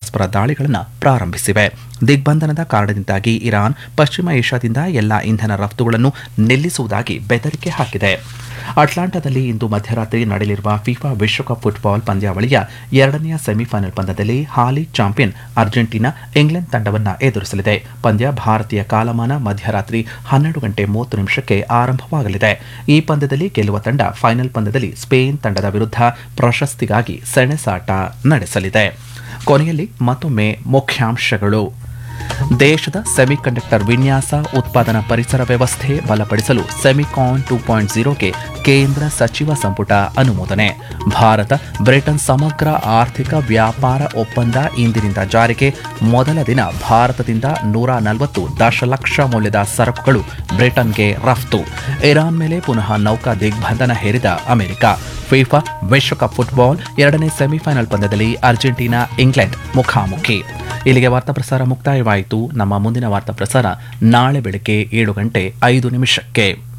ಪರಸ್ಪರ ದಾಳಿಗಳನ್ನು ಪ್ರಾರಂಭಿಸಿವೆ ದಿಗ್ಬಂಧನದ ಕಾರಣದಿಂದಾಗಿ ಇರಾನ್ ಪಶ್ಚಿಮ ಏಷ್ಯಾದಿಂದ ಎಲ್ಲಾ ಇಂಧನ ರಫ್ತುಗಳನ್ನು ನಿಲ್ಲಿಸುವುದಾಗಿ ಬೆದರಿಕೆ ಹಾಕಿದೆ ಅಟ್ಲಾಂಟಾದಲ್ಲಿ ಇಂದು ಮಧ್ಯರಾತ್ರಿ ನಡೆಯಲಿರುವ ಫಿಫಾ ವಿಶ್ವಕಪ್ ಫುಟ್ಬಾಲ್ ಪಂದ್ಯಾವಳಿಯ ಎರಡನೆಯ ಸೆಮಿಫೈನಲ್ ಪಂದ್ಯದಲ್ಲಿ ಹಾಲಿ ಚಾಂಪಿಯನ್ ಅರ್ಜೆಂಟೀನಾ ಇಂಗ್ಲೆಂಡ್ ತಂಡವನ್ನು ಎದುರಿಸಲಿದೆ ಪಂದ್ಯ ಭಾರತೀಯ ಕಾಲಮಾನ ಮಧ್ಯರಾತ್ರಿ ಹನ್ನೆರಡು ಗಂಟೆ ಮೂವತ್ತು ನಿಮಿಷಕ್ಕೆ ಆರಂಭವಾಗಲಿದೆ ಈ ಪಂದ್ಯದಲ್ಲಿ ಗೆಲ್ಲುವ ತಂಡ ಫೈನಲ್ ಪಂದ್ಯದಲ್ಲಿ ಸ್ಪೇನ್ ತಂಡದ ವಿರುದ್ಧ ಪ್ರಶಸ್ತಿಗಾಗಿ ಸೆಣಸಾಟ ನಡೆಸಲಿದೆ ಕೊನೆಯಲ್ಲಿ ಮತ್ತೊಮ್ಮೆ ಮುಖ್ಯಾಂಶಗಳು ದೇಶದ ಸೆಮಿಕಂಡಕ್ಟರ್ ವಿನ್ಯಾಸ ಉತ್ಪಾದನಾ ಪರಿಸರ ವ್ಯವಸ್ಥೆ ಬಲಪಡಿಸಲು ಸೆಮಿಕಾನ್ ಟೂ ಪಾಯಿಂಟ್ ಜೀರೋಗೆ ಕೇಂದ್ರ ಸಚಿವ ಸಂಪುಟ ಅನುಮೋದನೆ ಭಾರತ ಬ್ರಿಟನ್ ಸಮಗ್ರ ಆರ್ಥಿಕ ವ್ಯಾಪಾರ ಒಪ್ಪಂದ ಇಂದಿನಿಂದ ಜಾರಿಗೆ ಮೊದಲ ದಿನ ಭಾರತದಿಂದ ನೂರ ನಲವತ್ತು ದಶಲಕ್ಷ ಮೌಲ್ಯದ ಸರಕುಗಳು ಬ್ರಿಟನ್ಗೆ ರಫ್ತು ಇರಾನ್ ಮೇಲೆ ಪುನಃ ನೌಕಾ ದಿಗ್ಬಂಧನ ಹೇರಿದ ಅಮೆರಿಕ ಫಿಫಾ ವಿಶ್ವಕಪ್ ಫುಟ್ಬಾಲ್ ಎರಡನೇ ಸೆಮಿಫೈನಲ್ ಪಂದ್ಯದಲ್ಲಿ ಅರ್ಜೆಂಟೀನಾ ಇಂಗ್ಲೆಂಡ್ ಮುಖಾಮುಖಿ ಇಲ್ಲಿಗೆ ವಾರ್ತಾ ಪ್ರಸಾರ ಮುಕ್ತಾಯವಾಯಿತು ನಮ್ಮ ಮುಂದಿನ ವಾರ್ತಾ ಪ್ರಸಾರ ನಾಳೆ ಬೆಳಗ್ಗೆ ಏಳು ಗಂಟೆ ಐದು ನಿಮಿಷಕ್ಕೆ